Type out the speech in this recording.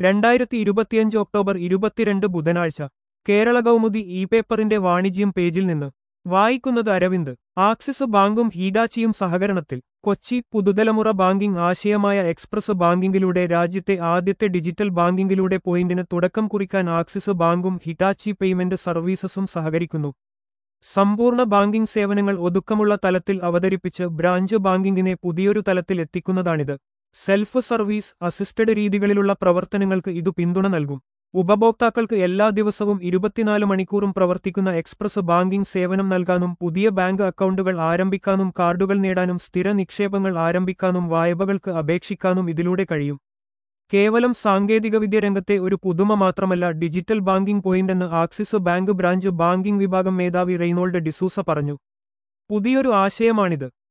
രണ്ടായിരത്തി ഇരുപത്തിയഞ്ച് ഒക്ടോബർ ഇരുപത്തിരണ്ട് ബുധനാഴ്ച കേരള കൗമുദി ഇ പേപ്പറിന്റെ വാണിജ്യം പേജിൽ നിന്ന് വായിക്കുന്നത് അരവിന്ദ് ആക്സിസ് ബാങ്കും ഹീഡാച്ചിയും സഹകരണത്തിൽ കൊച്ചി പുതുതലമുറ ബാങ്കിംഗ് ആശയമായ എക്സ്പ്രസ് ബാങ്കിംഗിലൂടെ രാജ്യത്തെ ആദ്യത്തെ ഡിജിറ്റൽ ബാങ്കിംഗിലൂടെ പോയിന്റിന് തുടക്കം കുറിക്കാൻ ആക്സിസ് ബാങ്കും ഹിറ്റാച്ചി പേയ്മെന്റ് സർവീസസും സഹകരിക്കുന്നു സമ്പൂർണ്ണ ബാങ്കിംഗ് സേവനങ്ങൾ ഒതുക്കമുള്ള തലത്തിൽ അവതരിപ്പിച്ച് ബ്രാഞ്ച് ബാങ്കിംഗിനെ പുതിയൊരു തലത്തിൽ എത്തിക്കുന്നതാണിത് സെൽഫ് സർവീസ് അസിസ്റ്റഡ് രീതികളിലുള്ള പ്രവർത്തനങ്ങൾക്ക് ഇതു പിന്തുണ നൽകും ഉപഭോക്താക്കൾക്ക് എല്ലാ ദിവസവും ഇരുപത്തിനാല് മണിക്കൂറും പ്രവർത്തിക്കുന്ന എക്സ്പ്രസ് ബാങ്കിംഗ് സേവനം നൽകാനും പുതിയ ബാങ്ക് അക്കൗണ്ടുകൾ ആരംഭിക്കാനും കാർഡുകൾ നേടാനും സ്ഥിര നിക്ഷേപങ്ങൾ ആരംഭിക്കാനും വായ്പകൾക്ക് അപേക്ഷിക്കാനും ഇതിലൂടെ കഴിയും കേവലം സാങ്കേതികവിദ്യ രംഗത്തെ ഒരു പുതുമ മാത്രമല്ല ഡിജിറ്റൽ ബാങ്കിംഗ് പോയിന്റെന്ന് ആക്സിസ് ബാങ്ക് ബ്രാഞ്ച് ബാങ്കിംഗ് വിഭാഗം മേധാവി റെയ്നോൾഡ് ഡിസൂസ പറഞ്ഞു പുതിയൊരു ആശയമാണിത്